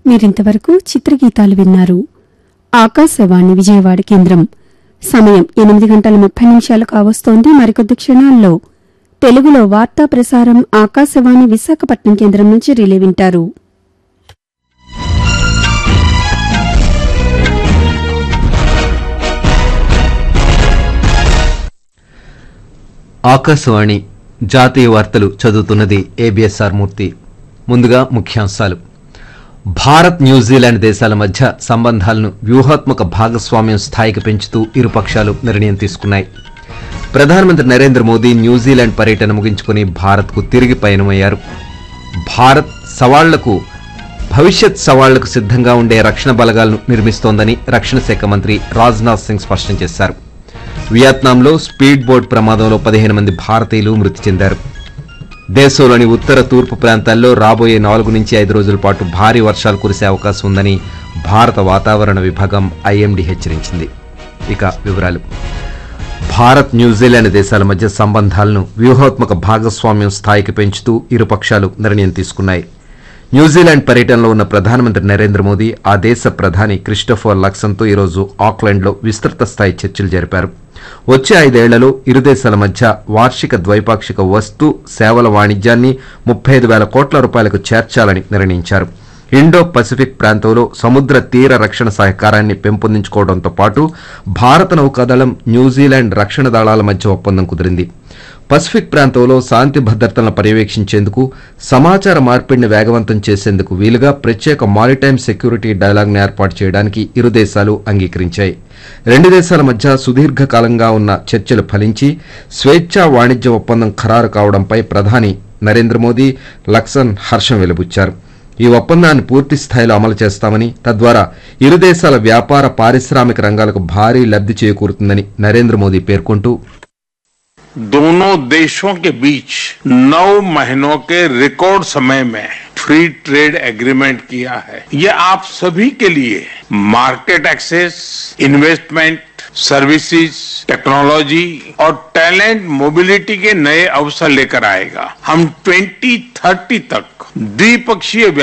మీరింతవరకు చిత్రగీతాలు విన్నారు ఆకాశవాణి విజయవాడ కేంద్రం సమయం ఎనిమిది గంటల ముప్పై నిమిషాలు కావస్తోంది మరికొద్ది క్షణాల్లో తెలుగులో వార్తా ప్రసారం ఆకాశవాణి విశాఖపట్నం కేంద్రం నుంచి రిలే వింటారు ఆకాశవాణి జాతీయ వార్తలు చదువుతున్నది ఏబిఎస్ఆర్ మూర్తి ముందుగా ముఖ్యాంశాలు భారత్ న్యూజిలాండ్ దేశాల మధ్య సంబంధాలను వ్యూహాత్మక భాగస్వామ్యం స్థాయికి పెంచుతూ ఇరు పక్షాలు నిర్ణయం తీసుకున్నాయి ప్రధానమంత్రి నరేంద్ర మోదీ న్యూజిలాండ్ పర్యటన ముగించుకుని భారత్కు తిరిగి పయనమయ్యారు భారత్ సవాళ్లకు భవిష్యత్ సవాళ్లకు సిద్ధంగా ఉండే రక్షణ బలగాలను నిర్మిస్తోందని రక్షణ శాఖ మంత్రి రాజ్నాథ్ సింగ్ స్పష్టం చేశారు వియత్నాంలో స్పీడ్ బోట్ ప్రమాదంలో పదిహేను మంది భారతీయులు మృతి చెందారు దేశంలోని ఉత్తర తూర్పు ప్రాంతాల్లో రాబోయే నాలుగు నుంచి ఐదు రోజుల పాటు భారీ వర్షాలు కురిసే అవకాశం ఉందని భారత వాతావరణ విభాగం ఐఎండీ హెచ్చరించింది ఇక వివరాలు భారత్ న్యూజిలాండ్ దేశాల మధ్య సంబంధాలను వ్యూహాత్మక భాగస్వామ్యం స్థాయికి పెంచుతూ ఇరు పక్షాలు నిర్ణయం తీసుకున్నాయి న్యూజిలాండ్ పర్యటనలో ఉన్న ప్రధానమంత్రి నరేంద్ర మోదీ ఆ దేశ ప్రధాని క్రిస్టోఫర్ లక్సన్తో ఈరోజు ఆక్లాండ్లో విస్తృత స్థాయి చర్చలు జరిపారు వచ్చే ఐదేళ్లలో ఇరు దేశాల మధ్య వార్షిక ద్వైపాక్షిక వస్తు సేవల వాణిజ్యాన్ని ముప్పై ఐదు వేల కోట్ల రూపాయలకు చేర్చాలని నిర్ణయించారు ఇండో పసిఫిక్ ప్రాంతంలో సముద్ర తీర రక్షణ సహకారాన్ని పెంపొందించుకోవడంతో పాటు భారత నౌకాదళం న్యూజిలాండ్ రక్షణ దళాల మధ్య ఒప్పందం కుదిరింది పసిఫిక్ ప్రాంతంలో శాంతి భద్రతలను పర్యవేక్షించేందుకు సమాచార మార్పిడిని వేగవంతం చేసేందుకు వీలుగా ప్రత్యేక మారిటైమ్ సెక్యూరిటీ డైలాగ్ను ఏర్పాటు చేయడానికి ఇరు దేశాలు అంగీకరించాయి రెండు దేశాల మధ్య సుదీర్ఘకాలంగా ఉన్న చర్చలు ఫలించి స్వేచ్ఛా వాణిజ్య ఒప్పందం ఖరారు కావడంపై ప్రధాని నరేంద్ర మోదీ లక్సన్ హర్షం వెలుబుచ్చారు ఈ ఒప్పందాన్ని పూర్తి స్థాయిలో అమలు చేస్తామని తద్వారా ఇరు దేశాల వ్యాపార పారిశ్రామిక రంగాలకు భారీ లబ్ధి చేకూరుతుందని నరేంద్ర మోదీ పేర్కొంటూ दोनों देशों के बीच नौ महीनों के रिकॉर्ड समय में फ्री ट्रेड एग्रीमेंट किया है ये आप सभी के लिए market access investment services technology और टैलेंट मोबिलिटी के नए अवसर लेकर आएगा हम 2030 तक द्विपक्षीय